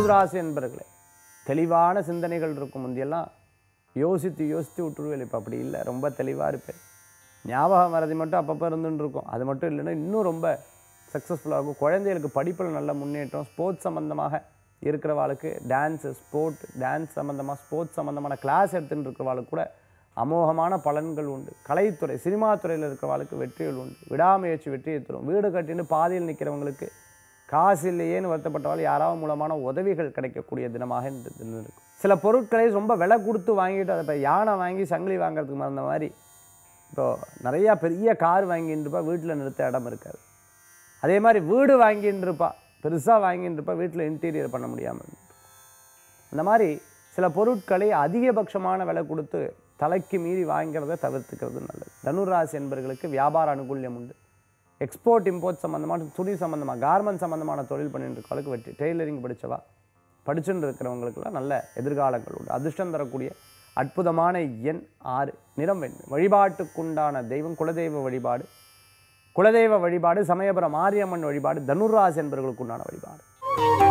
தனுசு ராசி என்பர்களே தெளிவான சிந்தனைகள் இருக்கும் முந்தியெல்லாம் யோசித்து யோசித்து விட்டுருவேன் இப்போ அப்படி இல்லை ரொம்ப தெளிவாக இருப்பேன் ஞாபகம் மறதி மட்டும் அப்பப்போ இருந்துன்னு இருக்கும் அது மட்டும் இல்லைன்னா இன்னும் ரொம்ப சக்ஸஸ்ஃபுல்லாக இருக்கும் குழந்தைகளுக்கு படிப்பில் நல்ல முன்னேற்றம் ஸ்போர்ட்ஸ் சம்மந்தமாக இருக்கிறவாளுக்கு டான்ஸு ஸ்போர்ட் டான்ஸ் சம்மந்தமாக ஸ்போர்ட்ஸ் சம்மந்தமான கிளாஸ் எடுத்துன்னு இருக்கிறவாளுக்கு கூட அமோகமான பலன்கள் உண்டு கலைத்துறை சினிமா துறையில் இருக்கிறவாளுக்கு வெற்றிகள் உண்டு விடாமுயற்சி வெற்றியை தரும் வீடு கட்டின்னு பாதியில் நிற்கிறவங்களுக்கு காசு இல்லையேன்னு வருத்தப்பட்டவாள் யாராவது மூலமான உதவிகள் கிடைக்கக்கூடிய தினமாக இந்த தினம் இருக்கும் சில பொருட்களை ரொம்ப விலை கொடுத்து வாங்கிட்டு அதை இப்போ யானை வாங்கி சங்கிலி வாங்குறதுக்கு மறந்த மாதிரி இப்போ நிறையா பெரிய கார் வாங்கிட்டு இருப்பா வீட்டில் நிறுத்த இடம் இருக்காது அதே மாதிரி வீடு வாங்கிட்டு இருப்பா பெருசாக வாங்கிட்டு இருப்பா வீட்டில் இன்டீரியர் பண்ண முடியாமல் இருக்கும். அந்த மாதிரி சில பொருட்களை அதிகபட்சமான விலை கொடுத்து தலைக்கு மீறி வாங்கிறத தவிர்த்துக்கிறது நல்லது தனுராசி என்பவர்களுக்கு வியாபார அனுகூல்யம் உண்டு எக்ஸ்போர்ட் இம்போர்ட் சம்மந்தமான துணி சம்மந்தமாக கார்மெண்ட் சம்மந்தமான தொழில் பண்ணிட்டு இருக்கவங்களுக்கு வெற்றி டெய்லரிங் படித்தவா படிச்சுட்டு இருக்கிறவங்களுக்கெல்லாம் நல்ல எதிர்காலங்கள் உண்டு அதிர்ஷ்டம் தரக்கூடிய அற்புதமான எண் ஆறு நிறம் வெண்மை வழிபாட்டுக்குண்டான தெய்வம் குலதெய்வ வழிபாடு குலதெய்வ வழிபாடு சமயபுரம் மாரியம்மன் வழிபாடு தனுராசி என்பவர்களுக்குண்டான வழிபாடு